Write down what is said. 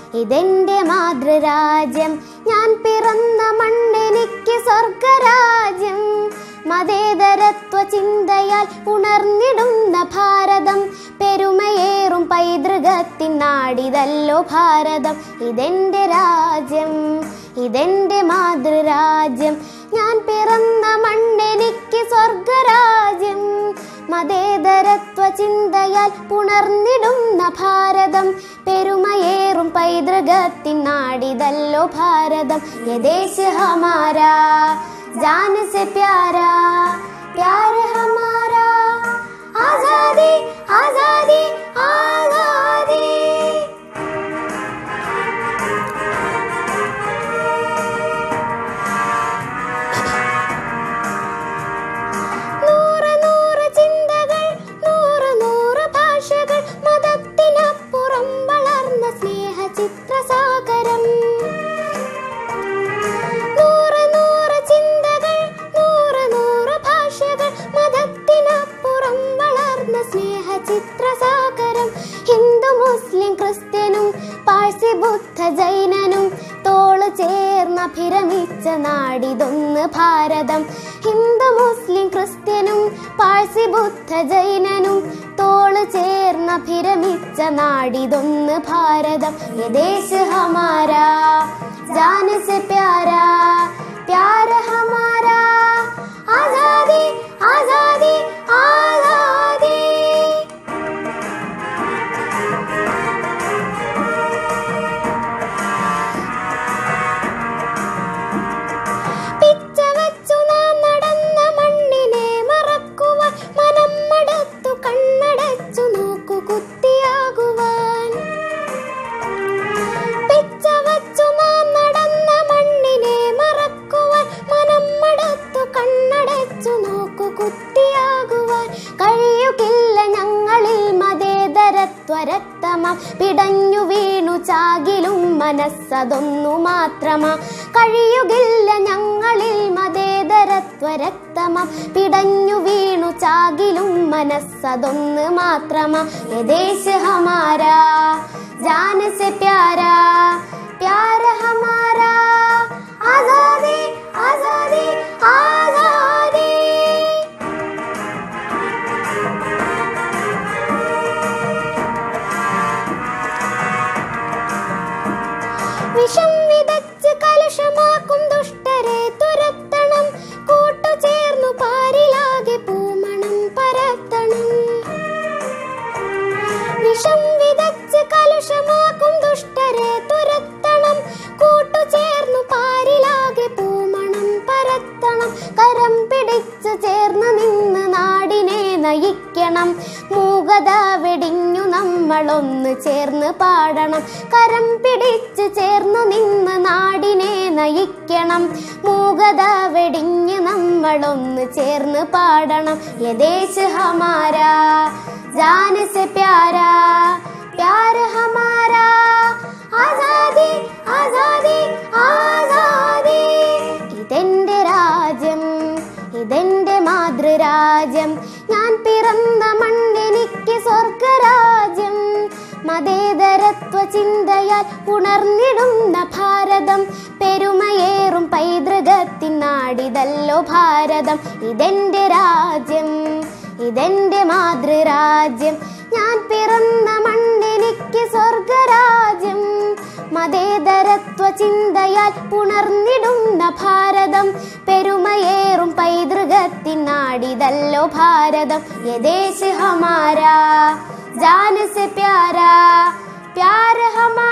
ഇതെന്റെ മാതൃരാജ്യം ഞാൻ പിറന്ന മണ്ണെനിക്ക് സ്വർഗരാജ്യം മതേതരത്വ ചിന്തയാൽ ഉണർന്നിടുന്ന ഭാരതം പെരുമയേറും പൈതൃകത്തിൻ നാടിതല്ലോ ഭാരതം ഇതെന്റെ രാജ്യം ഇതെന്റെ മാതൃരാജ്യം ഞാൻ പിറന്ന മണ്ണെനിക്ക് സ്വർഗരാജ്യം മതേതരത്വ ചിന്തയാൽ പുണർന്നിടുന്ന ഭാരതം പെരുമയേറും പൈതൃകത്തിൻ നാടിതല്ലോ ഭാരതം യദേശ് ഹമാരാ जान से प्यारा प्यार हमारा आजादी आजादी आजादी നൂറ് നൂറ് ചിന്തകൾ നൂറ് നൂറ് ഭാഷകൾ മതത്തിനപ്പുറം വളർന്ന സ്നേഹ ചിത്രസാഗരം നൂറ് നൂറ് ചിന്തകൾ നൂറ് നൂറ് ഭാഷകൾ മതത്തിനപ്പുറം വളർന്ന സ്നേഹ ചിത്രസാഗരം ഹിന്ദു മുസ്ലിം ക്രിസ്ത്യനും പാഴ്സി ബുദ്ധ ജൈനനും തോള് ചേർന്ന ഭിരമിച്ച നാടിതൊന്ന് ഭാരതം ഹിന്ദു മുസ്ലിം ക്രിസ്ത്യനും പാഴ്സി ബുദ്ധ ജൈനനും തോള് ചേർന്ന ഭിരമിച്ച നാടിതൊന്ന് ഭാരതം യദേശ് ഹമാരാ जान से प्यारा प्यार हमारा आजादी आजादी आजादी പിച്ച വച്ചു നാം നടന്ന മണ്ണിനെ മറക്കുവാൻ മനം മടുത്തു കണ്ണടച്ചു നോക്കു കുത്തിയാകുവാൻ പിച്ച വച്ചു നാം നടന്ന മണ്ണിനെ മറക്കുവാൻ മനം മടുത്തു കണ്ണടച്ചു നോക്കു കുത്തിയാകുവാൻ കഴിയുകില്ല ഞങ്ങളിൽ മതേതരത്വ രക്തമാം പിടഞ്ഞു വീണു ചാകിലും മനസ്സതൊന്നു മാത്രമാ കഴിയുകില്ല ഞങ്ങളിൽ മതേതരത്വ രക്തമാം പിടഞ്ഞു വീണു ചാകിലും മനസ്സതൊന്ന് മാത്രമാ യദേശ് ഹമാരാ जान से प्यारा प्यार हमारा आजादी आजादी आजादी വിഷം വിതച്ച് കലുഷമാക്കും ദുഷ്ടരെ തുരത്തണം കൂട്ടുചേർന്നു പാരിലാകെ പൂമണം പരത്തണം വിഷം വിതച്ച് കലുഷമാക്കും ദുഷ്ടരെ തുരത്തണം കൂട്ടുചേർന്നു പാരിലാകെ പൂമണം പരത്തണം കരം പിടിച്ചു ചേർന്ന് നിന്ന് നാടിനെ നയിക്കണം മൂകത വെടിഞ്ഞു നമ്മളൊന്ന് ചേർന്ന് പാടണം കരം പിടിച്ചു ചേർന്ന് നിന്ന് നാടിനെ നയിക്കണം മൂകത വെടിഞ്ഞ് നമ്മളൊന്ന് ചേർന്ന് പാടണം യദേശ് ഹമാരാ जान से प्यारा प्यार हमारा आजादी आजादी आजादी ഇതെന്റെ രാജ്യം ഇതെന്റെ മാതൃരാജ്യം ഞാൻ പിറന്ന മണ്ണെനിക്ക് സ്വർഗരാജ്യം മതേതരത്വ ചിന്തയാൽ ഉണർന്നിടുന്ന ഭാരതം പെരുമയേറും പൈതൃകത്തിൻ നാടിതല്ലോ ഭാരതം ഇതെന്റെ രാജ്യം ഇതെന്റെ മാതൃരാജ്യം ഞാൻ പിറന്ന മണ്ണെനിക്ക് സ്വർഗരാജ്യം മതേതരത്വ ചിന്തയാൽ പുണർന്നിടുന്ന ഭാരതം പെരുമയേറും പൈതൃകത്തിൻ നാടിതല്ലോ ഭാരതം യദേശ് ഹമാരാ ജാന സെ പ്യാരാ പ്യാർ ഹമാ